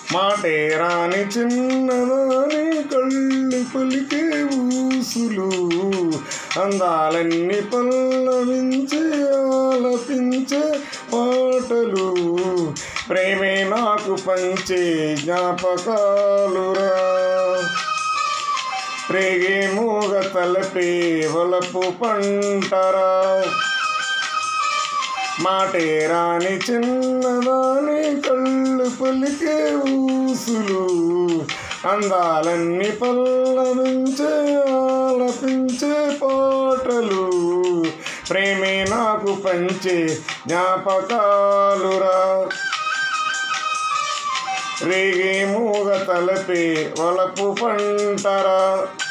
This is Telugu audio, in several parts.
మాటే రాని చిన్నదాని కళ్ళు పలికే ఊసులు అందాలన్నీ పల్లవించే ఆలపించే పాటలు ప్రేమే నాకు పంచే జ్ఞాపకాలురా రేగే మూగ తలపే వలపు పంటరా మాటే రాని చిన్నదాని కళ్ళు పలికే ఊసులు అందాలన్నీ పల్లవించే ఆలపించే పాటలు ప్రేమే నాకు పంచే జ్ఞాపకాలురా రేగే మూగ తలపే వలపు పంటరా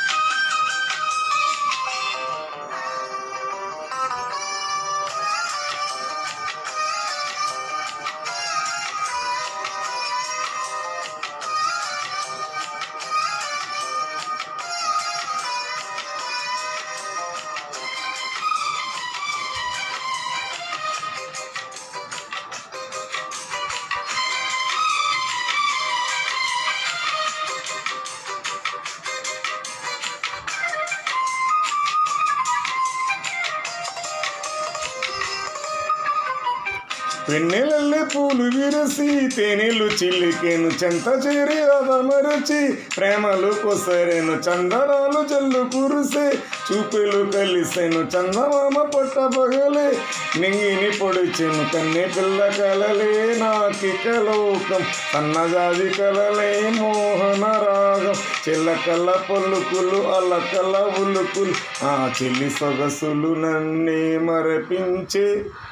వెన్నెలల్లే పూలు విరసి తేనెలు చిల్లికేను చెంత చేరి అదమరచి ప్రేమలు కొసరేను చందనాలు జల్లు కురిసే చూపులు కలిసెను చందమామ పొట్ట పగలే నింగిని పొడిచెను కన్నె పిల్ల కలలే నాకి కలోకం సన్నజాజి కలలే మోహన రాగం చిల్లకల్ల పలుకులు అల్లకల్ల ఉలుకులు ఆ చెల్లి సొగసులు నన్నే మరపించే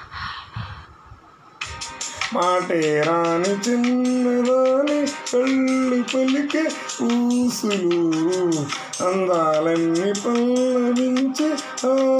మాటే రాని చిన్నదాని కళ్ళు పలికే ఊసులు అందాలన్నీ పల్లవించే ఆ